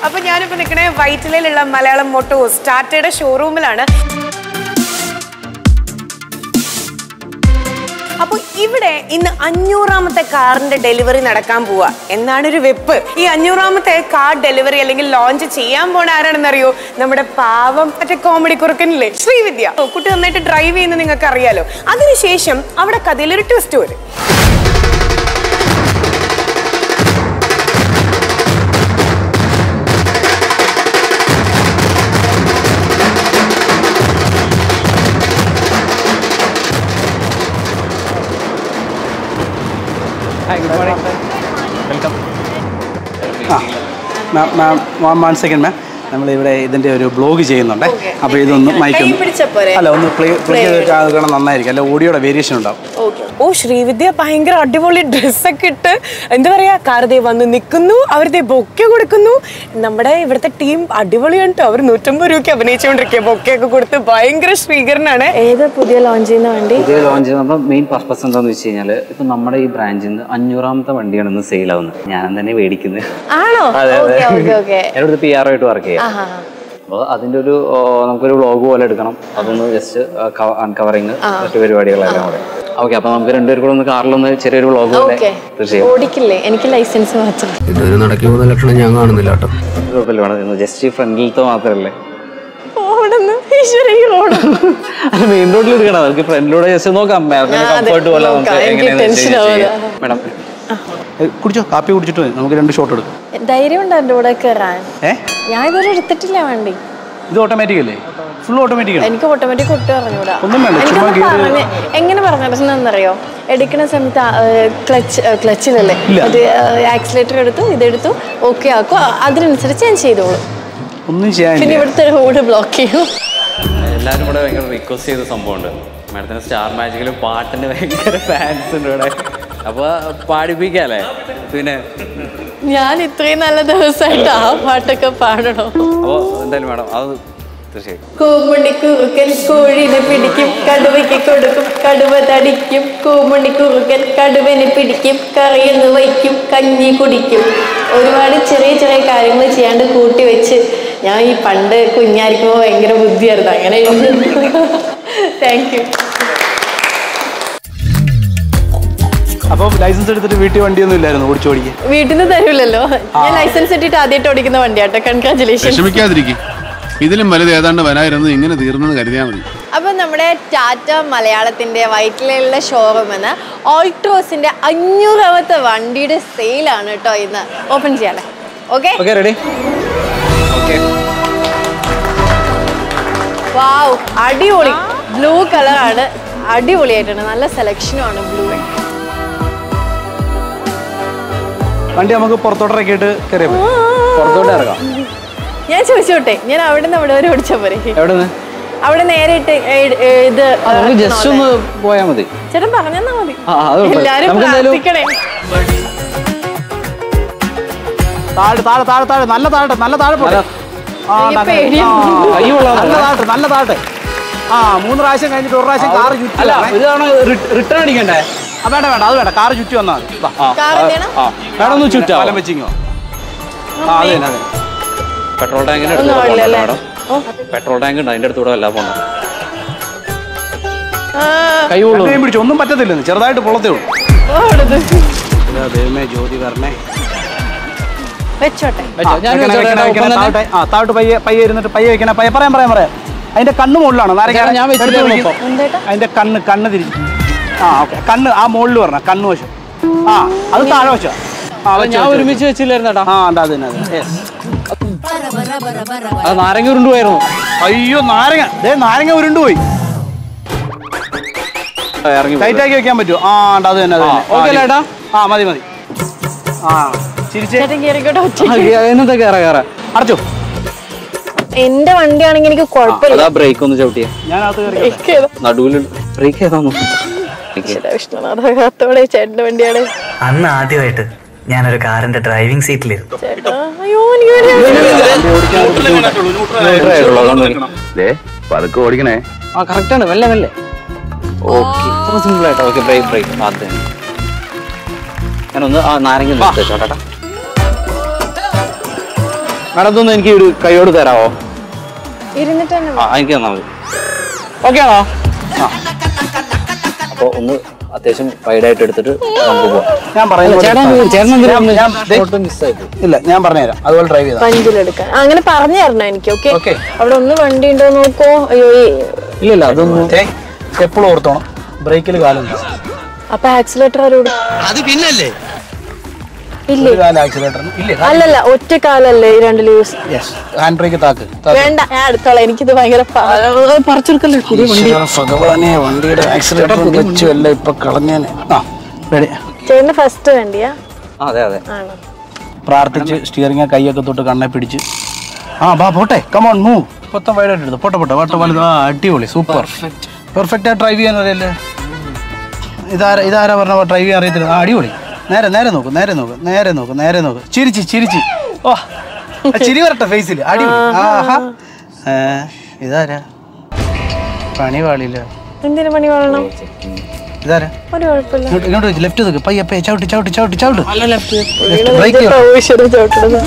അപ്പൊ ഞാനിപ്പോ നിൽക്കണേ വൈറ്റിലയിലുള്ള മലയാളം മോട്ടോസ് ടാറ്റയുടെ ഷോറൂമിലാണ് അപ്പൊ ഇവിടെ ഇന്ന് അഞ്ഞൂറാമത്തെ കാറിന്റെ ഡെലിവറി നടക്കാൻ പോവാ എന്നാണ് ഒരു വെപ്പ് ഈ അഞ്ഞൂറാമത്തെ കാർ ഡെലിവറി അല്ലെങ്കിൽ ലോഞ്ച് ചെയ്യാൻ പോണ ആരാണെന്നറിയോ നമ്മുടെ പാവം മറ്റേ കോമഡി കുറുക്കനില്ലേ ശ്രീവിദ്യ ഓ, കുട്ടി നന്നായിട്ട് ഡ്രൈവ് ചെയ്യുന്ന നിങ്ങൾക്ക് അറിയാലോ അതിനുശേഷം അവിടെ കഥയിലൊരു ട്വിസ്റ്റ് വരും ഹായ് ഗുഡ് മോർണിംഗ് വെൽക്കം ആ മാം മാം വൺ സെക്കൻഡ് മാം നമ്മളിവിടെ ഇതിൻ്റെ ഒരു ബ്ലോഗ് ചെയ്യുന്നുണ്ട് അപ്പോൾ ഇതൊന്ന് മൈക്ക് കൈ പിടിച്ചാ പോരെ? അല്ല ഒന്ന് പ്ലേ പ്ലേ ചെയ്തിട്ട് നന്നായിരിക്കും അല്ല ഓഡിയോയുടെ വേരിയേഷൻ ഉണ്ടാവും ഓ ശ്രീവിദ്യ ഭയങ്കര അടിപൊളി ഡ്രസ്സൊക്കെ ഇട്ട് എന്താ പറയാ കാർദേ വന്ന് നിൽക്കുന്നു അവരുടെ ബൊക്കെ കൊടുക്കുന്നു നമ്മുടെ ഇവിടുത്തെ ടീം അടിപൊളിയാണ് ട്ടോ. അവർ നൂറ്റമ്പത് രൂപയ്ക്ക് അഭിനയിച്ചുകൊണ്ടിരിക്കുക ബൊക്കെയൊക്കെ കൊടുത്ത് ഭയങ്കര സ്വീകരണമാണ് ഏത് പുതിയ ലോഞ്ച് ചെയ്യുന്ന വണ്ടി പുതിയ ലോഞ്ച് ചെയ്യുമ്പോൾ മെയിൻ പർപ്പസ് എന്താണെന്ന് വെച്ച് കഴിഞ്ഞാൽ ഇപ്പം നമ്മുടെ ഈ ബ്രാഞ്ചിൽ നിന്ന് അഞ്ഞൂറാമത്തെ വണ്ടിയാണ് ഇന്ന് സെയിൽ ആവുന്നത് ഞാൻ തന്നെ മേടിക്കുന്നത് ആണോ അതെ അതെ ഓക്കെ ഓക്കെ ഓക്കെ എന്നോട് പി ആർ ആയിട്ട് വർക്ക് ചെയ്യാം അപ്പോൾ അതിൻ്റെ ഒരു ഓ, നമുക്കൊരു വ്ളോഗ് പോലെ എടുക്കണം അതൊന്ന് ജസ്റ്റ് അൺകവറിങ് മറ്റു പരിപാടികളെല്ലാം കൂടെ ഓക്കെ അപ്പോൾ നമുക്ക് രണ്ടുപേരും കൂടെ ഒന്ന് കാറിലൊന്ന് ചെറിയൊരു വ്ളോഗ് പോലെ ഓക്കെ തീർച്ചയായും ഓടിക്കില്ലേ എനിക്ക് ലൈസൻസ് മാത്രം ഇതൊരു നടക്കി പോകുന്ന ലക്ഷണം ഞാൻ കാണുന്നില്ല കേട്ടോ കുഴപ്പമില്ല വേണം ജസ്റ്റ് ഈ ഫ്രണ്ടിലത്തെ മാത്രമല്ലേ ഓടുന്നു ഈശ്വര ഈ റോഡ് അത് മെയിൻ റോഡിൽ എടുക്കണം നമുക്ക് ഫ്രണ്ടിലൂടെ ജസ്റ്റ് നോക്കാം കംഫർട്ട് പോലെ നമുക്ക് നോക്കാം. എനിക്ക് എങ്ങനെയാണെന്ന് tension ചെയ്യാം. ആവുക. മേഡം ഏ, കുടിച്ചോ കാപ്പി കുടിച്ചിട്ട് മതി. നമുക്ക് രണ്ട് ഷോട്ട് എടുക്കും ധൈര്യം ഉണ്ടോ എൻ്റെ കൂടെ കയറാൻ ഏ ഞാൻ ഇതുവരെ എടുത്തിട്ടില്ല വണ്ടി ഇത് ഓട്ടോമാറ്റിക് അല്ലേ ഫുൾ ഓട്ടോമാറ്റിക് ആണ് എനിക്ക് ഓട്ടോമാറ്റിക് ഒട്ടും അറിഞ്ഞൂടാ ഒന്നും വേണ്ട, എനിക്കൊന്ന് ചുമ്മാ കേറി പറഞ്ഞ് എങ്ങനെ പറഞ്ഞിരുന്നറിയോ എടുക്കുന്ന സമയത്ത് ക്ലച്ച് ക്ലച്ചിലല്ലേ ഇല്ല. അത് ആക്സിലേറ്റർ എടുത്തു ഇതെടുത്തു ഓക്കെ ആക്കും അ- അതിനനുസരിച്ച് ഞാൻ ചെയ്തോളൂ ഒന്നും പിന്നെ ചെയ്യാനില്ല ഇവിടുത്തെ റോഡ് ബ്ലോക്ക് ചെയ്യും എല്ലാവരും കൂടെ ഭയങ്കര റിക്വസ്റ്റ് ചെയ്ത സംഭവമുണ്ട് മാഡത്തിന് സ്റ്റാർ മാജിക്കിൽ പാട്ടിന് ഭയങ്കര ഫാൻസ് ഉണ്ട് ഇവിടെ അപ്പോൾ പാടിപ്പിക്കാല്ലേ പിന്നെ ഞാൻ ഇത്രയും നല്ല ദിവസമായിട്ട് ആ പാട്ടൊക്കെ പാടണോ അപ്പോൾ എന്തായാലും മാഡം അത് തീർച്ചയായും കൂമണി കുറുക്കൻ കോഴിനെ പിടിക്കും കടുവയ്ക്ക് കൊടുക്കും കടുവ തടിക്കും കൂമണി കുറുക്കൻ കടുവനെ പിടിക്കും കറിയെന്ന് വയ്ക്കും കഞ്ഞി കുടിക്കും ഒരുപാട് ചെറിയ ചെറിയ കാര്യങ്ങൾ ചെയ്യാണ്ട് കൂട്ടി വെച്ച് ഞാൻ ഈ പണ്ട് കുഞ്ഞായിരിക്കുമ്പോൾ ഭയങ്കര ബുദ്ധിയായിരുന്നു അങ്ങനെ താങ്ക് യു അപ്പോൾ ലൈസൻസ് എടുത്തിട്ട് വീട്ടിൽ വണ്ടിയൊന്നും ഇല്ലായിരുന്നു ഓടിച്ചു ഓടിക്കാൻ വീട്ടിൽ നിന്ന് തരൂലല്ലോ ഞാൻ ലൈസൻസ് ഇട്ടിട്ട് ആദ്യമായിട്ട് ഓടിക്കുന്ന വണ്ടിയാട്ടോ കൺഗ്രാചുലേഷൻ വിഷമിക്കാതിരിക്കും ഇതിലും വലുത് ഏതാണ്ട് വരായിരുന്നു ഇങ്ങനെ തീർന്നെന്ന് കരുതിയാൽ മതി അപ്പൊ നമ്മുടെ ടാറ്റ മലയാളത്തിന്റെ വൈറ്റിലുള്ള ഷോറൂം എന്ന് ഓൾട്രോസിന്റെ അഞ്ഞൂറാമത്തെ വണ്ടിയുടെ സെയിലാണ് കേട്ടോ ഇന്ന് ഓപ്പൺ ചെയ്യാല്ലേ okay okay ready okay wow അടിപൊളി ബ്ലൂ കളറാണ് അടിപൊളിയായിട്ടുണ്ട് നല്ല സെലക്ഷനും ആണ് ബ്ലൂ വണ്ടി നമുക്ക് പുറത്തോട്ടിറക്കിയിട്ട് കയറിയാൽ മതി പുറത്തോട്ട് ഇറങ്ങാം ഞാൻ ചോദിച്ചോട്ടെ ഞാൻ അവിടെ നിന്ന് അവിടെ വരെ ഓടിച്ചാ പോരെ എവിടെ നിന്ന് അവിടെ നേരെ ഇട്ട് ഏ- ഏ- ഇത് നമുക്ക് ജസ്റ്റ് ഒന്ന് പോയാൽ മതി ചേട്ടൻ പറഞ്ഞാ മതി ആ, അത് കുഴപ്പമില്ല. എല്ലാരും നമുക്ക് എന്തായാലും- പ്രാർത്ഥിക്കണേ താഴെ താഴെ താഴെ താഴെ നല്ല താഴെ നല്ല താഴെ പോട്ടെ ആ, എനിക്ക് നല്ല- പേടിയാ. ആ, കൈ കൊള്ളാതെ. നല്ല താഴെ നല്ല താഴെ ആ മൂന്ന് പ്രാവശ്യം കഴിഞ്ഞിട്ട് ഒരു പ്രാവശ്യം കാറ് ചുറ്റി അല്ല വരണേ. ഒരു തവണ റിട്ടേൺ അടിക്കണ്ടേ ആ, വേണ്ട വേണ്ട അത് വേണ്ട കാറ് ചുറ്റി വന്നാൽ മതി വാ. ആ, കാർ ആ, എന്താണ്? ആ. വേണം ഒന്ന് ചുറ്റാ വലം വെച്ചിങ്ങോ ആ അതെ അതെ പെട്രോൾ ടാങ്കിന്റെ ഒന്നും അടുത്തൂടെ ആവില്ല പോകണം അല്ലേ? മാഡം പെട്രോൾ ടാങ്ക് ഉണ്ട് അതിന്റെ അടുത്തൂടെ അല്ല പോകണം ആ, കൈ കൊള്ളു കൈയും പിടിച്ചു ഒന്നും പറ്റത്തില്ലെന്ന് ചെറുതായിട്ട് പൊളത്തേ ഉള്ളൂ ഓടുന്നു. ഇതാ ദൈവമേ ജ്യോതി വരണേ വെച്ചോട്ടെ ആ, വെക്കണേ, വെക്കണേ, വെക്കണേ, താഴോട്ടെ. ആ താഴോട്ട് പയ്യെ പയ്യെ ഇരുന്നിട്ട് പയ്യെ വെക്കണേ പയ്യെ പറയാം പറയാം പറയാം അതിന്റെ കണ്ണ് മുകളിലാണ് നാരങ്ങ ചേട്ടാ, ഞാൻ വെച്ചില്ലേ എടുത്ത് വെക്ക്. ഇപ്പം. എന്തേട്ടാ അതിന്റെ കണ്ണ് കണ്ണ് തിരിച്ചു ആ ഓക്കെ കണ്ണ് ആ മുകളിൽ പറഞ്ഞ കണ്ണ് വശം ആ അത് താഴെ വശം ആ വെച്ചോ, ഞാൻ വെച്ചോ, ഒരുമിച്ച് വെച്ചില്ലായിരുന്നേട്ടാ ആ ഉണ്ട് അത് തന്നെ അത് തന്നെ. Yes. അത് നാരങ്ങ ഉരുണ്ടുപോയിരുന്നു അയ്യോ നാരങ്ങ ദേ നാരങ്ങ ഉരുണ്ടുപോയി ഇറങ്ങി ടൈറ്റ് ആക്കി വെക്കാൻ പറ്റുമോ ആ ഉണ്ട് അത് തന്നെ അത് ആ, തന്നെ. okay അല്ലേ ആ, ഏട്ടാ? ആ മതി മതി ആ ചിരിച്ചേ ചേട്ടൻ കയറിക്കോട്ടെ ഒറ്റ എന്നത്തെ കയറ കയറ അടച്ചോ എന്റെ വണ്ടിയാണെങ്കിൽ എനിക്ക് കുഴപ്പമില്ല അതാ ബ്രേക്ക് ഒന്ന് ചവിട്ടിയ ഞാൻ അകത്ത് കയറി ബ്രേക്ക് ചെയ്തോ. നടുവിൽ ബ്രേക്ക് ചെയ്താന്നു ഈശ്വരാ, വിഷ്ണുനാഥത്തോടെ ചേട്ടന്റെ വണ്ടിയാണ് അന്ന് ആദ്യമായിട്ട് ഞാനൊരു കാറിന്റെ ഡ്രൈവിംഗ് സീറ്റിലിരുന്നു ചേട്ടാ അയ്യോ എനിക്ക് പേടിയാ. ദേ പതുക്കെ ഓടിക്കണേ ആ കറക്റ്റ് ആണ് മെല്ലെ മെല്ലെ ഓക്കെ അത്ര സിമ്പിൾ ആയിട്ട് ഓക്കെ ബ്രേക്ക് ബ്രേക്ക് അത് തന്നെ ഞാനൊന്ന് ആ നാരങ്ങ നിർത്തി ചേട്ടാ മാഡം ഇതൊന്ന് എനിക്ക് ഒരു കൈയോട് തരാമോ ഇരുന്നിട്ട് തന്നെ ആ എനിക്ക് തന്നാൽ മതി ഓക്കെ ആണോ ആ അപ്പോൾ ഒന്ന് അത്യാവശ്യം വൈഡായിട്ട് എടുത്തിട്ട് നമുക്ക് പോവാം ഞാൻ പറയുന്നത് പോലെ ചേട്ടൻ ചേട്ടൻ എന്തിനാ ഞാൻ- ഞാൻ- ദേ- ഫോട്ടോ മിസ്സായിട്ട് ഇല്ല ഞാൻ പറഞ്ഞുതരാം അതുപോലെ ഡ്രൈവ് ചെയ്താൽ പഞ്ചിലെടുക്കാൻ ആ, അങ്ങനെ പറഞ്ഞു തരണം എനിക്ക് ഓക്കെ Okay. അവിടെ ഒന്ന് വണ്ടി ഉണ്ടോ നോക്കോ അയ്യോ ഈ ഇല്ല ഇല്ല അതൊന്നും എപ്പോഴും ഓർത്തോണം ബ്രേക്കിൽ കാലുണ്ട് അപ്പൊ ആക്സിലേറ്റർ ആരോട് ഇല്ലേ ഒരു കാല് ആക്സിലേറ്ററിന് ഇല്ലേ അല്ലല്ല ഒറ്റ കാലല്ലേ ഈ രണ്ട് ലൂസ് യെസ് ഹാൻഡ് ബ്രേക്ക് താക്ക് താക്ക്. വേണ്ട ഞാൻ അടുത്തോളാം എനിക്കിത് ഭയങ്കര പറിച്ചെടുക്കല്ലേ ഈശ്വര ഭഗവാനെ വണ്ടിയുടെ ആക്സിലേറ്റർ വെച്ചു എല്ലാം ഇപ്പൊ കളഞ്ഞേനെ ആ റെഡി ചേട്ടന് ഫസ്റ്റ് വേണ്ടിയാ ആ, അതെ അതെ ആണോ പ്രാർത്ഥിച്ച് സ്റ്റിയറിംഗ് കൈയൊക്കെ തൊട്ട് കണ്ണെ പിടിച്ച് ആ ബാ പോട്ടെ കമോൺ മൂവ് മൊത്തം വൈഡായിട്ട് എടുത്തു പോട്ടെ പോട്ടെ വട്ട വലുത് ആ അടിപൊളി സൂപ്പർ പെർഫെക്റ്റ് ആയി ഡ്രൈവ് ചെയ്യാൻ അറിയല്ലേ ഇതാരാ ഇതാരാ പറഞ്ഞ ഡ്രൈവ് ചെയ്യാൻ അറിയത്തില്ല ആ അടിപൊളി നേരെ നേരെ നോക്ക് നേരെ നോക്ക് നേരെ നോക്ക് നേരെ നോക്ക് ചിരിച്ച് ചിരിച്ച് ഓ ആ ചിരി വരട്ടെ ഫേസിൽ അടിപൊളി ആഹാ ഏ, ഇതാരാ പണി പാടില്ല എന്തിനു പണി വേണം ഇതാരാ ഒരു കുഴപ്പമില്ല ഇങ്ങോട്ട് ഇങ്ങോട്ട് വെച്ച് ലെഫ്റ്റ് നോക്ക് പയ്യെ പയ്യെ ചവിട്ടി ചവിട്ടി ചവിട്ടി ചവിട്ട് ബ്രേക്ക് ചെയ്യണം പ്രവേശനം ചോട്ടുന്നത്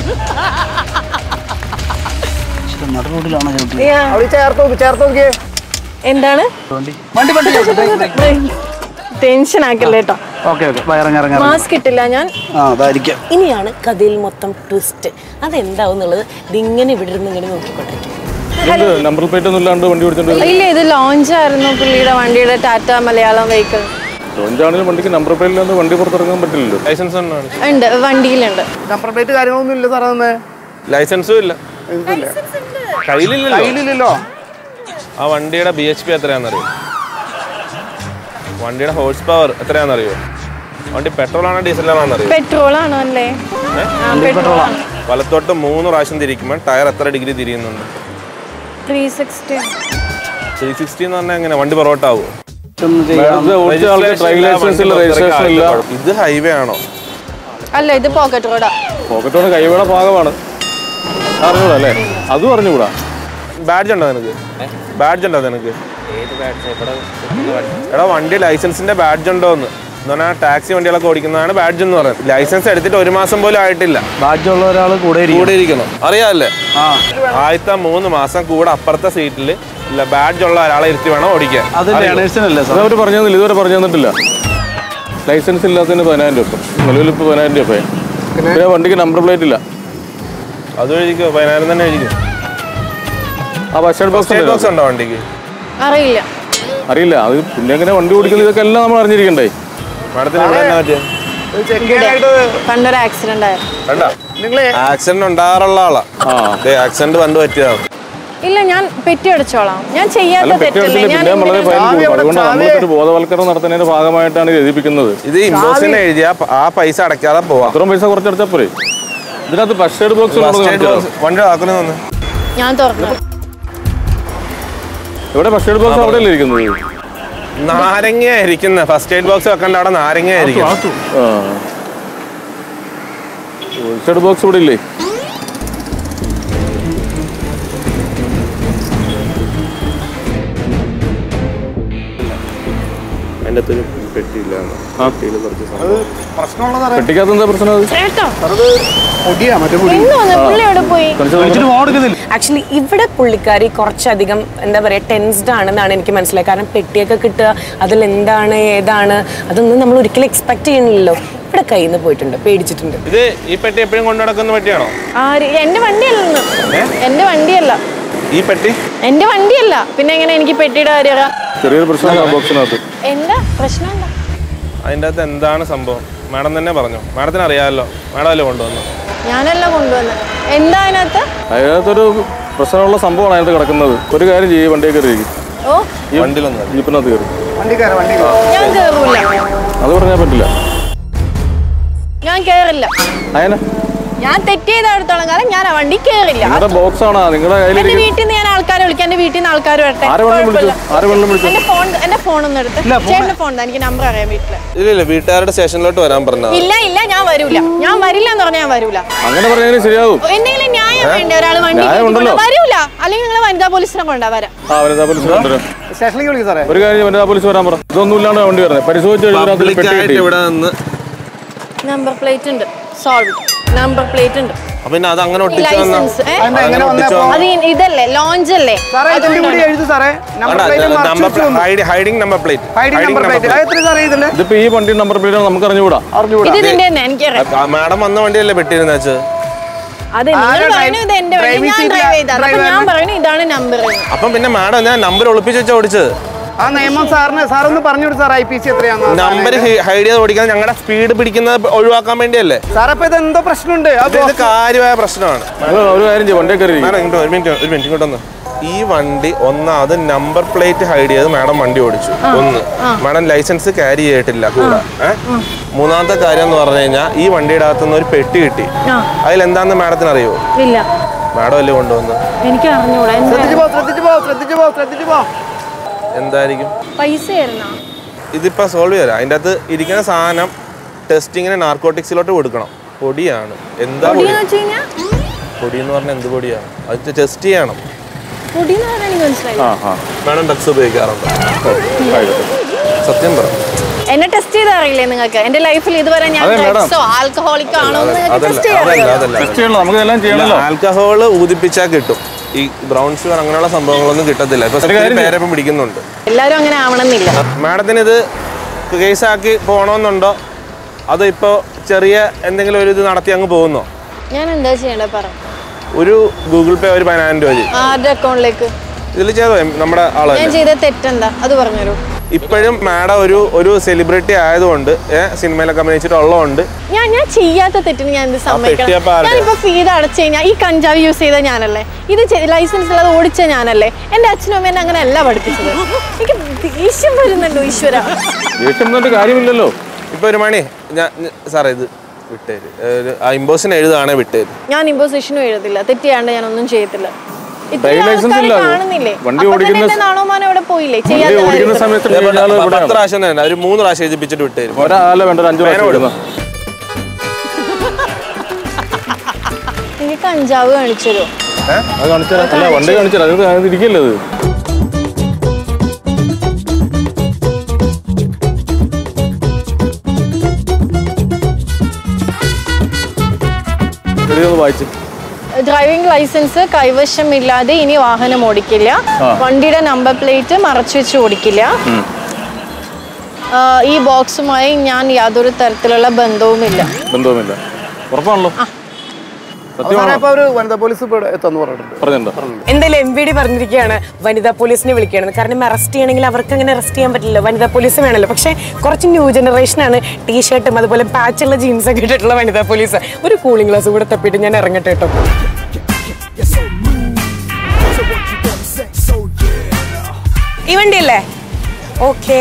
നട റോഡിലാണോ ചവിട്ടി എന്താണ് എന്താണ് വണ്ടി വണ്ടി വണ്ടി ചവിട്ട് ടെൻഷൻ ആക്കല്ലേ കേട്ടോ ഓക്കെ ഓക്കെ ഇറങ്ങി ഇറങ്ങി മാസ്ക് ഇട്ടില്ല ഞാൻ ആ അതായിരിക്കാം ഇനിയാണ് കഥയിൽ മൊത്തം ട്വിസ്റ്റ് അതെന്താവും എന്നുള്ളത് ഇതിങ്ങനെ ഇവിടെ ഇരുന്ന് ഇങ്ങനെ നോക്കിക്കൊണ്ടിരിക്കും നമ്പർ പ്ലേറ്റ് ഒന്നും ഇല്ലാണ്ട് വണ്ടി ഓടിച്ചോണ്ട് ഇല്ല ഇത് ലോഞ്ച് ആയിരുന്നു പുള്ളിയുടെ വണ്ടിയുടെ ടാറ്റ മലയാളം വെഹിക്കിൾ ലോഞ്ചാണെങ്കിലും വണ്ടിക്ക് നമ്പർ പ്ലേറ്റ് ഇല്ലാണ്ട് വണ്ടി പുറത്തിറങ്ങാൻ പറ്റില്ലല്ലോ ലൈസൻസ് തന്നെയാണ് ഉണ്ട് വണ്ടിയിലുണ്ട് നമ്പർ പ്ലേറ്റ് കാര്യങ്ങളൊന്നും ഇല്ല സാറേ തന്നെ ലൈസൻസും ഇല്ല കയ്യിലില്ലല്ലോ കയ്യിലില്ലല്ലോ ആ വണ്ടിയുടെ ബി എച്ച് പി എത്രയാണെന്നറിയോ വണ്ടിയുടെ ഹോഴ്സ് പവർ എത്രയാണെന്നറിയോ വണ്ടി പെട്രോൾ ആണോ ഡീസലാണോ അറിയോ പെട്രോൾ ആണോ അല്ലേ ആ പെട്രോൾ ആണ് വലത്തോട്ട് മൂന്ന് പ്രാവശ്യം തിരിക്കുമ്പോൾ ടയർ എത്ര ഡിഗ്രി തിരിയുന്നുണ്ട് ത്രീ സിക്സ്റ്റി ത്രീ സിക്സ്റ്റി എന്ന് പറഞ്ഞാൽ എങ്ങനെ വണ്ടി പുറകോട്ടാവോ ഒന്നും ചെയ്യാം ഡ്രൈവിംഗ് ലൈസൻസ് ഇല്ല രജിസ്ട്രേഷൻ ഇല്ല ഇത് ഹൈവേ ആണോ അല്ല ഇത് പോക്കറ്റ് റോഡാ പോക്കറ്റോട് കൈവേട ഭാഗമാണ് അറിഞ്ഞൂടാ അല്ലേ അതും അറിഞ്ഞുകൂടാ ബാഡ്ജ് ഉണ്ടോ നിനക്ക് ബാഡ്ജ് ഉണ്ടോ നിനക്ക് ഏത് ബാഡ്സ് ഇവിടെ എടാ വണ്ടി ലൈസൻസിന്റെ ബാഡ്ജ് ഉണ്ടോ എന്ന് എന്ന് പറഞ്ഞാൽ ടാക്സി വണ്ടികളൊക്കെ ഓടിക്കുന്നതാണ് ബാഡ്ജ് എന്ന് പറയുന്നത് ലൈസൻസ് എടുത്തിട്ട് ഒരു മാസം പോലും ആയിട്ടില്ല ബാധ്യമുള്ള ഒരാൾ കൂടെ ഇരിക്കും. കൂടെ ഇരിക്കണം അറിയാമല്ലേ ആ ആദ്യത്തെ മൂന്ന് മാസം കൂടെ അപ്പുറത്തെ സീറ്റിൽ ഇല്ല ബാഡ്ജ് ഉള്ള ഒരാളെ ഇരുത്തി വേണം ഓടിക്കാൻ അത് ലേണേഴ്സിനല്ലേ സാർ അവർ പറഞ്ഞു തന്നില്ല ഇതുവരെ പറഞ്ഞു തന്നിട്ടില്ല ലൈസൻസ് ഇല്ലാത്തതിന് പതിനായിരം രൂപ നിലവിൽ ഇപ്പോൾ പതിനായിരം രൂപ പിന്നെ വണ്ടിക്ക് നമ്പർ പ്ലേറ്റ് ഇല്ല അത് എഴുതിക്കോ പതിനായിരം തന്നെ എഴുതിക്കോ ആ ബസ് ബോക്സ് ബോക്സ് ഉണ്ടോ വണ്ടിക്ക് അറിയില്ല അറിയില്ല അത് പിന്നെ എങ്ങനെ വണ്ടി ഓടിക്കുന്നത് ഇതൊക്കെ എല്ലാം നമ്മൾ അറിഞ്ഞിരിക്കണ്ടേ മാഡത്തിന് ഇവിടെ എന്നാ പറ്റിയ പണ്ടൊരു ആക്സിഡന്റ് ആയിരുന്നു ആക്സിഡന്റ് ഉണ്ടാകാറുള്ള ആളാ ആക്സിഡന്റ് പണ്ട് പറ്റിയതാണ് ഇല്ല ഞാൻ പെറ്റി അടിച്ചോളാം ഞാൻ ചെയ്യാത്ത അല്ല പെറ്റി തെറ്റല്ലേ അടിച്ചില്ല ഞാൻ പിന്നെ വളരെ എന്തിനാ- ഫൈൻ കൊടുക്കും അതുകൊണ്ട് നമ്മളൊരു ബോധവൽക്കരണം നടത്തുന്നതിന്റെ ഭാഗമായിട്ടാണ് ഇത് എഴുതിപ്പിക്കുന്നത് ഇത് ഇമ്പോസിന് എഴുതിയ ആ പൈസ അടയ്ക്കാതെ പോവാം അത്രയും പൈസ കുറച്ചടച്ചാൽ പോരെ ഇതിനകത്ത് ഫസ്റ്റ് എയ്ഡ് ബോക്സ് വണ്ടി ആക്കുന്ന വന്ന് ഞാൻ തുറന്നു ഇവിടെ ഫസ്റ്റ് എയ്ഡ് ബോക്സ് അവിടെ ഇരിക്കുന്നത് നാരങ്ങ ഇരിക്കുന്ന ഫസ്റ്റ് എയ്ഡ് ബോക്സ് വെക്കണ്ട അവിടെ നാരങ്ങ ആയിരിക്കും ഫസ്റ്റ് എയ്ഡ് ബോക്സ് ഇവിടെ ഇല്ലേ അതിൻ്റെ അകത്തൊരു പെട്ടിയില്ല പെട്ടിക്കകത്ത് എന്താ പ്രശ്നം അത് ചേട്ടോ പൊടിയാ മറ്റേ പൊടി ഇന്ന് വന്ന പുള്ളി എവിടെ പോയി കഴിച്ചിട്ട് ഓടുക്കുന്നില്ല ആക്ച്വലി ഇവിടെ പുള്ളിക്കാരി കുറച്ചധികം എന്താ പറയുക ടെൻസ്ഡ് ആണെന്നാണ് എനിക്ക് മനസ്സിലായത് കാരണം പെട്ടിയൊക്കെ കിട്ടുക അതിൽ എന്താണ് ഏതാണ് അതൊന്നും നമ്മൾ ഒരിക്കലും എക്സ്പെക്ട് ചെയ്യണില്ലല്ലോ ഇവിടെ കയ്യിൽ നിന്ന് പോയിട്ടുണ്ട് പേടിച്ചിട്ടുണ്ട് ഇത് ഈ പെട്ടി എപ്പോഴും കൊണ്ടു നടക്കുന്ന പെട്ടിയാണോ ആര് എന്റെ വണ്ടിയല്ലെന്ന് എന്റെ വണ്ടിയല്ല ഈ പെട്ടി എന്റെ വണ്ടിയല്ല പിന്നെ എങ്ങനെ എനിക്ക് പെട്ടിയുടെ കാര്യം അറിയാം? ചെറിയൊരു പ്രശ്നം ബോക്സിനകത്ത് എന്താ പ്രശ്നം എന്താ അതിൻ്റെ അകത്ത് എന്താണ് സംഭവം മാഡം തന്നെ പറഞ്ഞു മാഡത്തിന് അറിയാമല്ലോ മാഡം അല്ലേ കൊണ്ടുവന്നു ഞാനല്ല കൊണ്ടുവന്നത് എന്താ അതിനകത്ത് അതിനകത്തൊരു പ്രശ്നമുള്ള സംഭവമാണ് അതിനകത്ത് കിടക്കുന്നത് ഒരു കാര്യം ചെയ്യും വണ്ടിയെ കയറി ഇരിക്കും. ഓ ഈ വണ്ടിയിലൊന്നും ജീപ്പിനകത്ത് കയറി ഞാൻ കേറൂല അത് പറഞ്ഞാൽ പറ്റില്ല ഞാൻ കേറില്ല അതിനെ ഞാൻ തെറ്റ് ചെയ്ത അടുത്തോളം കാലം ഞാൻ ആ വണ്ടി കേറില്ല നിങ്ങളുടെ ബോക്സ് ആണോ നിങ്ങളുടെ എന്റെ കയ്യിലിരിക്കും വീട്ടിൽ നിന്ന് ഞാൻ ആൾക്കാരെ വിളിക്കാം എന്റെ വീട്ടിൽ നിന്ന് ആൾക്കാർ വരട്ടെ ആരെ വേണമെങ്കിലും വിളിച്ചു കുഴപ്പമില്ല. ആരെ വേണമെങ്കിലും വിളിച്ചു എന്റെ ഫോൺ എന്റെ ഫോൺ ഒന്ന് എടുത്ത് ചേട്ടന്റെ ഫോൺ എനിക്ക് നമ്പർ അറിയാം വീട്ടില് ഇല്ല ഇല്ല വീട്ടുകാരുടെ സ്റ്റേഷനിലോട്ട് വരാൻ പറഞ്ഞത് ഇല്ല ഇല്ല ഞാൻ വരൂല ഞാൻ വരില്ല എന്ന് പറഞ്ഞാൽ ഞാൻ വരൂല അങ്ങനെ പറഞ്ഞാൽ ശരിയാവും എന്തെങ്കിലും ന്യായം വേണ്ടേ ഒരാൾ വണ്ടി ന്യായം കയറ്റി ഉണ്ടല്ലോ. കൊണ്ടുവാ. വരൂല അല്ലെങ്കിൽ നിങ്ങൾ വനിതാ പോലീസിനെ കൊണ്ടാ വരാം ആ വനിതാ പോലീസ് കൊണ്ടുവരാം സ്റ്റേഷനിലേക്ക് വിളിക്കും സാറേ ഒരു കാര്യം വനിതാ പോലീസ് വരാൻ പറ ഇതൊന്നും ഇല്ലാണ്ട് വണ്ടി വരുന്നത് പരിശോധിച്ച് കഴിഞ്ഞാൽ പെട്ടി കിട്ടി നമ്പർ പ്ലേറ്റ് ഉണ്ട് സോൾവ് നമ്പർ പ്ലേറ്റ് ഉണ്ട് അപ്പൊ പിന്നെ അത് അങ്ങനെ ഒട്ടിച്ചു വന്നാ ലൈസൻസ് ഏ? അതെന്താ എങ്ങനെ വന്നേ അപ്പൊ? അത് ഈ- ഇതല്ലേ ലോഞ്ച് അല്ലേ സാറേ ഇതിന്റെ കൂടി എഴുതു സാറേ നമ്പർ പ്ലേറ്റ് മറച്ചു വെച്ചു hiding number plate hiding number plate അത് എത്ര സാറേ ഇതിന്റെ ഇതിപ്പോ ഈ വണ്ടി നമ്പർ പ്ലേറ്റ് നമുക്ക് അറിഞ്ഞുകൂടാ അറിഞ്ഞുകൂടാ ഇത് ഇതിന്റെ തന്നെ എനിക്കറിയാം മാഡം വന്ന വണ്ടിയല്ലേ പെട്ടിരുന്ന വെച്ച് അതെ നിങ്ങൾ ആരാ പറയുന്നത് ഇത് എന്റെ വണ്ടി driving ഞാൻ seat ലാ ഡ്രൈവ് ചെയ്തത് അപ്പൊ driver? ഞാൻ പറയുന്നത് ഇതാണ് നമ്പർ അപ്പം പിന്നെ മാഡം ഞാൻ നമ്പർ ഒളിപ്പിച്ച് വെച്ചാ ഓടിച്ചത് ആ നിയമം സാറിന് സാറൊന്ന് പറഞ്ഞു കൊടുത്തു സാർ ഐ പി സി എത്രയാന്ന് നമ്പർ ഹൈഡ് ചെയ്ത് ഓടിക്കുന്നത് ഞങ്ങളുടെ സ്പീഡ് പിടിക്കുന്നത് ഒഴിവാക്കാൻ വേണ്ടിയല്ലേ സാർ അപ്പൊ ഇത് എന്തോ പ്രശ്നമുണ്ട് ഇത് ഇത് കാര്യമായ പ്രശ്നമാണ് ഒരു കാര്യം ചെയ്യും വണ്ടി കയറി മാഡം ഇങ്ങോട്ട് ഒരു മിനിറ്റ് ഒരു മിനിറ്റ് ഇങ്ങോട്ടൊന്ന് ഈ വണ്ടി ഒന്നാമത് നമ്പർ പ്ലേറ്റ് ഹൈഡ് ചെയ്ത് മാഡം വണ്ടി ഓടിച്ചു ഒന്ന് മാഡം ലൈസൻസ് ക്യാരി ചെയ്തിട്ടില്ല കൂടെ ഏ? മൂന്നാമത്തെ കാര്യം എന്ന് പറഞ്ഞു കഴിഞ്ഞാൽ ഈ വണ്ടിയുടെ അകത്തുനിന്ന് ഒരു പെട്ടി കിട്ടി അതിലെന്താന്ന് മാഡത്തിന് അറിയോ ഇല്ല മാഡം അല്ലേ കൊണ്ടുവന്ന് എനിക്ക് അറിഞ്ഞൂടാ എന്താ ശ്രദ്ധിച്ചു പോ ശ്രദ്ധിച്ചു പോ ശ്രദ്ധിച്ചു പോ ശ്രദ്ധിച്ചു പോ എന്തായിരിക്കും പൈസ തരണോ ഇതിപ്പോ സോൾവ് ചെയ്യാം അതിൻ്റെ അകത്ത് ഇരിക്കുന്ന സാധനം ടെസ്റ്റിങ്ങിന് നാർക്കോട്ടിക്സിലോട്ട് കൊടുക്കണം പൊടിയാണ് എന്താ പൊടി പൊടിയെന്ന് വെച്ച് കഴിഞ്ഞാൽ പൊടി എന്ന് പറഞ്ഞാൽ എന്ത് പൊടിയാണ് അത് ടെസ്റ്റ് ചെയ്യണം പൊടിയെന്ന് പറഞ്ഞാൽ എനിക്ക് മനസ്സിലായി ആ ആ മാഡം ഡ്രഗ്സ് ഉപയോഗിക്കാറുണ്ട് സത്യം പറ എന്നെ ടെസ്റ്റ് ചെയ്ത് അറിയില്ലേ നിങ്ങൾക്ക് എന്റെ ലൈഫിൽ ഇതുവരെ ഞാൻ അതെ, madam. ഡ്രഗ്സോ ആൽക്കഹോളിക്കോ ആണോ എന്ന് നിങ്ങൾക്ക് അതല്ല ടെസ്റ്റ് ചെയ്യാൻ അതല്ല അറിയോ? അതല്ല ടെസ്റ്റ് ചെയ്യണല്ലോ നമുക്ക് ഇതെല്ലാം ചെയ്യണല്ലോ ആൽക്കഹോൾ ഊതിപ്പിച്ചാൽ കിട്ടും ഈ ബ്രൗൺ ഷുഗർ അങ്ങനെയുള്ള സംഭവങ്ങളൊന്നും കിട്ടത്തില്ല ഇപ്പൊ ഒരു കാര്യം പേരപ്പം പിടിക്കുന്നുണ്ട് എല്ലാവരും അങ്ങനെ ആവണമെന്നില്ല മാഡത്തിന് ഇത് കേസാക്കി പോകണമെന്നുണ്ടോ അതോ ഇപ്പോൾ ചെറിയ എന്തെങ്കിലും ഒരു ഇത് നടത്തി അങ്ങ് പോകുന്നോ ഞാൻ എന്താ ചെയ്യണ്ടേ പറ ഒരു ഗൂഗിൾ പേ ഒരു പതിനായിരം രൂപ ചെയ്യും ആരുടെ അക്കൗണ്ടിലേക്ക് ഇതിൽ ചെയ്തോ നമ്മുടെ ആള് ഞാൻ തന്നെ ചെയ്ത തെറ്റെന്താ അത് പറഞ്ഞുതരൂ ഇപ്പോഴും മാഡം ഒരു ഒരു സെലിബ്രിറ്റി ആയതുകൊണ്ട് ഏഹ് സിനിമയിലൊക്കെ അഭിനയിച്ചിട്ടുള്ളതുകൊണ്ട് ഞാൻ ഞാൻ ചെയ്യാത്ത തെറ്റിന് ഞാൻ എന്ത് സമ്മതിക്കണം പെട്ടിയപ്പോ ആരുടെയാ? ഞാനിപ്പോ ഫീഡ് അടച്ചു കഴിഞ്ഞാൽ ഈ കഞ്ചാവ് യൂസ് ചെയ്ത ഞാനല്ലേ ഇത് ലൈസൻസ് ഇല്ലാതെ ഓടിച്ച ഞാനല്ലേ എന്റെ അച്ഛനും അമ്മ എന്നെ അങ്ങനെ അല്ല പഠിപ്പിച്ചത് എനിക്ക് ദേഷ്യം വരുന്നുണ്ടോ ഈശ്വര ദേഷ്യം എന്നിട്ട് കാര്യമില്ലല്ലോ ഇപ്പൊ ഒരു മണി ഞാൻ സാറേ ഇത് വിട്ടേര് ഒരു ആ ഇമ്പോസിന് എഴുതുകയാണെ വിട്ടേര് ഞാൻ ഇമ്പോസിഷനും എഴുതില്ല തെറ്റിയാണ്ട് ഞാൻ ഒന്നും ചെയ്യത്തില്ല ഇത്രയും Driving license ആൾക്കാര് ഇല്ല അത്. കാണുന്നില്ലേ വണ്ടി അപ്പൊ തന്നെ ഓടിക്കുന്ന എന്റെ നാണോമാനം ഇവിടെ പോയില്ലേ വണ്ടി ചെയ്യാത്ത ഓടിക്കുന്ന കാര്യത്തിന്. സമയത്ത് ഇതേപോലെ ഇയാള് പത്ത് ഇവിടെയാണ്. പ്രാവശ്യം തന്നെ ഒരു മൂന്ന് പ്രാവശ്യം എഴുതിപ്പിച്ചിട്ട് വിട്ടേരും ഒരാളെ വേണ്ട ഒരു അഞ്ചു പേന പ്രാവശ്യം കൊടുക്കും. ഇടുന്നു. എനിക്ക് കഞ്ചാവ് കാണിച്ചു തരുമോ അത് കാണിച്ചാൽ അല്ല വണ്ടി കാണിച്ചാൽ അത് അത് ഇരിക്കല്ലേ അത് എഴുതി ഒന്ന് വായിച്ച് ഡ്രൈവിംഗ് ലൈസൻസ് കൈവശമില്ലാതെ ഇനി വാഹനം ഓടിക്കില്ല ആ. വണ്ടിയുടെ നമ്പർ പ്ലേറ്റ് മറച്ചു വെച്ച് ഓടിക്കില്ല ആ, ഈ ബോക്സുമായി ഞാൻ യാതൊരു തരത്തിലുള്ള ബന്ധവുമില്ല ബന്ധവുമില്ല ഉറപ്പാണല്ലോ സാറേ സത്യമാണോ ഇപ്പൊ ഒരു വനിതാ പോലീസ് ഇപ്പൊ ഇവിടെ എത്താന്ന് പറഞ്ഞിട്ടുണ്ട് പറഞ്ഞിട്ടുണ്ടോ എന്തായാലും എം വി ഡി പറഞ്ഞിരിക്കുകയാണ് വനിതാ പോലീസിനെ വിളിക്കുകയാണ് കാരണം അറസ്റ്റ് ചെയ്യണമെങ്കിൽ അവർക്ക് അങ്ങനെ അറസ്റ്റ് ചെയ്യാൻ പറ്റില്ല വനിതാ പോലീസ് വേണമല്ലോ പക്ഷേ കുറച്ച് ന്യൂ ജനറേഷനാണ് ടീഷർട്ടും അതുപോലെ പാച്ചുള്ള ജീൻസ് ഒക്കെ ഇട്ടിട്ടുള്ള വനിതാ പോലീസ് ഒരു കൂളിംഗ് ഗ്ലാസ് കൂടെ തപ്പിയിട്ട് ഞാൻ ഇറങ്ങട്ടെ കേട്ടോ ഈ വണ്ടിയല്ലേ ഓക്കേ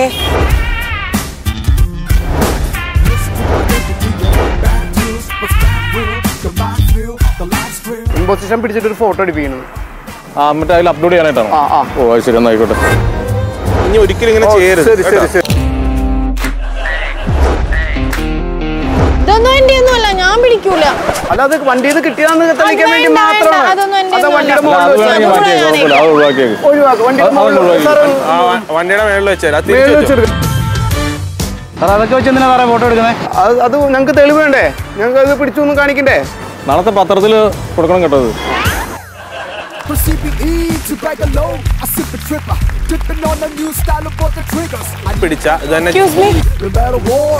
ഇമ്പോസിഷൻ പിടിച്ചിട്ട് ഒരു ഫോട്ടോ എടുപ്പിക്കുന്നത് ആ മറ്റേ അതിൽ അപ്ലോഡ് ചെയ്യാനായിട്ടാണോ ആ, ആ. ഓ അത് ശരി എന്നാ ആയിക്കോട്ടെ ഇനി ഒരിക്കലും ഇങ്ങനെ ചെയ്യരുത് ശരി ശരി കേട്ടോ? ശരി ഇതൊന്നും എന്റെ ഒന്നുമല്ല ഞാൻ പിടിക്കൂല അല്ല അത് വണ്ടിയിൽ നിന്ന് കിട്ടിയതാന്ന് തെളിയിക്കാൻ വേണ്ടി വേണ്ട, മാത്രമാണ് അതൊന്നും എൻ്റെ അത് വണ്ടിയുടെ ഒന്നുമല്ല. അല്ല, അത് മുകളിൽ വേണമെങ്കിൽ വെച്ചാൽ മാറ്റിയേക്ക് കുഴപ്പമില്ല അത് ഒഴിവാക്കിയേക്ക് ഒഴിവാക്കും വണ്ടിയുടെ അത് മുകളിൽ ഒഴിവാക്കി. സാർ ആ വ- വണ്ടിയുടെ മേളിൽ വെച്ചേരാ മേളിൽ തിരിച്ചു വെച്ചെടുക്കും സാർ അതൊക്കെ വെച്ച് എന്തിനാ സാറേ ഫോട്ടോ എടുക്കുന്നത് അത് അത് ഞങ്ങൾക്ക് തെളിവ് വേണ്ടേ ഞങ്ങൾക്ക് അത് പിടിച്ചു ഒന്നും കാണിക്കണ്ടേ നാളത്തെ പത്രത്തിൽ കൊടുക്കണം കേട്ടോ അത് From CBE to Bangalore, I sip a tripper, dipping on the new style of the triggers. I പിടിച്ച ഇത് തന്നെ excuse me no matter what.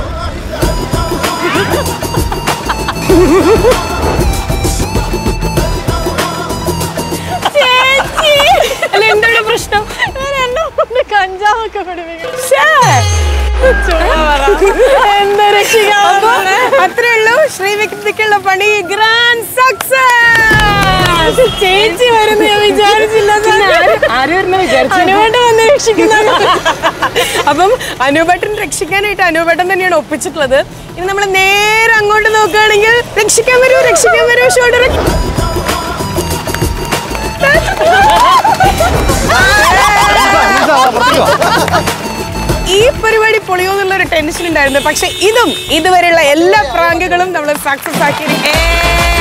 ചേച്ചി അല്ല എന്താണ് പ്രശ്നം ഞാൻ എന്നെ കൊണ്ട് കഞ്ചാവൊക്കെ പിടിപ്പിക്കും എന്താ രക്ഷിക്കാൻ അത്രേ ഉള്ളൂ ശ്രീവിക്തിക്കുള്ള പണി ഗ്രാൻഡ് സക്സസ് ചേച്ചി വരുന്ന ഞാൻ വിചാരിച്ചില്ല ആര് വരുന്ന വിചാരിച്ചു അനുവേണ്ട വന്ന് രക്ഷിക്കുന്ന അപ്പം അനൂപേട്ടൻ രക്ഷിക്കാനായിട്ട് അനൂപേട്ടൻ തന്നെയാണ് ഒപ്പിച്ചിട്ടുള്ളത് ഇനി നമ്മൾ നേരെ അങ്ങോട്ട് നോക്കുകയാണെങ്കിൽ രക്ഷിക്കാൻ വരൂ രക്ഷിക്കാൻ വരൂ ഷോൾഡർ ഈ പരിപാടി പൊളിയോ എന്നുള്ള ഒരു ടെൻഷൻ ഉണ്ടായിരുന്നു പക്ഷെ ഇതും ഇതുവരെയുള്ള എല്ലാ പ്രാങ്കുകളും നമ്മൾ സക്സസ് ആക്കി